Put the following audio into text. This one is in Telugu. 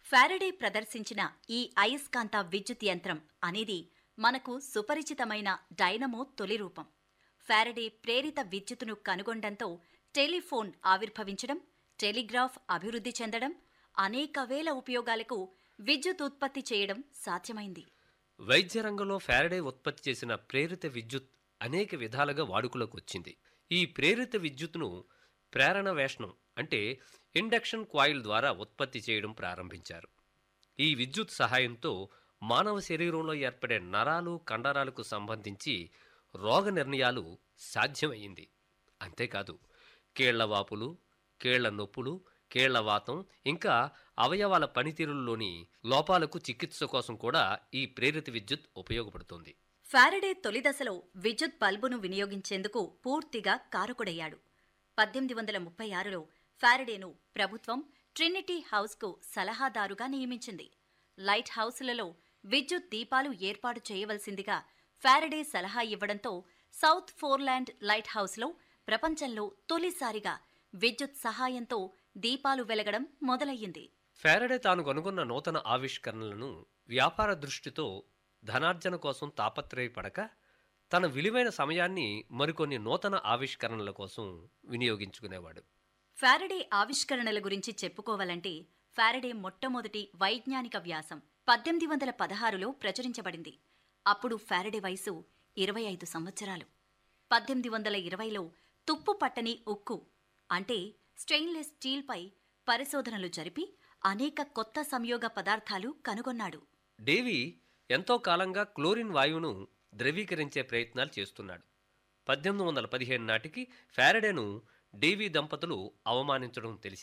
ఫారడే ప్రదర్శించిన ఈ అయస్కాంత విద్యుత్ యంత్రం అనేది మనకు సుపరిచితమైన డైనమో తొలి రూపం ఫారడే ప్రేరిత విద్యుత్తును కనుగొనడంతో టెలిఫోన్ ఆవిర్భవించడం టెలిగ్రాఫ్ అభివృద్ధి చెందడం అనేక వేల ఉపయోగాలకు విద్యుత్ ఉత్పత్తి చేయడం సాధ్యమైంది వైద్య రంగంలో ఫారడే ఉత్పత్తి చేసిన ప్రేరిత విద్యుత్ అనేక విధాలుగా వాడుకలోకి వచ్చింది ఈ ప్రేరిత విద్యుత్తును ప్రేరణ వేషణం అంటే ఇండక్షన్ కాయిల్ ద్వారా ఉత్పత్తి చేయడం ప్రారంభించారు ఈ విద్యుత్ సహాయంతో మానవ శరీరంలో ఏర్పడే నరాలు కండరాలకు సంబంధించి రోగ నిర్ణయాలు సాధ్యమయ్యింది అంతేకాదు కీళ్లవాపులు కీళ్ల నొప్పులు కీళ్లవాతం ఇంకా అవయవాల పనితీరుల్లోని లోపాలకు చికిత్స కోసం కూడా ఈ ప్రేరిత విద్యుత్ ఉపయోగపడుతుంది ఫారడే తొలి దశలో విద్యుత్ బల్బును వినియోగించేందుకు పూర్తిగా కారకుడయ్యాడు పద్దెనిమిది వందల ముప్పై ఆరులో ఫారడేను ప్రభుత్వం ట్రినిటీ హౌస్కు సలహాదారుగా నియమించింది లైట్ హౌస్లలో విద్యుత్ దీపాలు ఏర్పాటు చేయవలసిందిగా ఫారడే సలహా ఇవ్వడంతో సౌత్ ఫోర్లాండ్ లైట్ హౌస్లో ప్రపంచంలో తొలిసారిగా విద్యుత్ సహాయంతో దీపాలు వెలగడం మొదలయ్యింది ఫారడే తాను కనుగొన్న నూతన ఆవిష్కరణలను వ్యాపార దృష్టితో ధనార్జన కోసం తాపత్రయపడక తన విలువైన సమయాన్ని మరికొన్ని నూతన ఆవిష్కరణల కోసం వినియోగించుకునేవాడు ఫారడే ఆవిష్కరణల గురించి చెప్పుకోవాలంటే ఫారడే మొట్టమొదటి వైజ్ఞానిక వ్యాసం పద్దెనిమిది వందల పదహారులో ప్రచురించబడింది అప్పుడు ఫారడే వయసు ఇరవై ఐదు సంవత్సరాలు పద్దెనిమిది వందల ఇరవైలో తుప్పు పట్టని ఉక్కు అంటే స్టెయిన్లెస్ స్టీల్పై పరిశోధనలు జరిపి అనేక కొత్త సంయోగ పదార్థాలు కనుగొన్నాడు డేవి ఎంతో కాలంగా క్లోరిన్ వాయువును ద్రవీకరించే ప్రయత్నాలు చేస్తున్నాడు పద్దెనిమిది వందల పదిహేను నాటికి ఫారడేను డేవీ దంపతులు అవమానించడం తెలిసి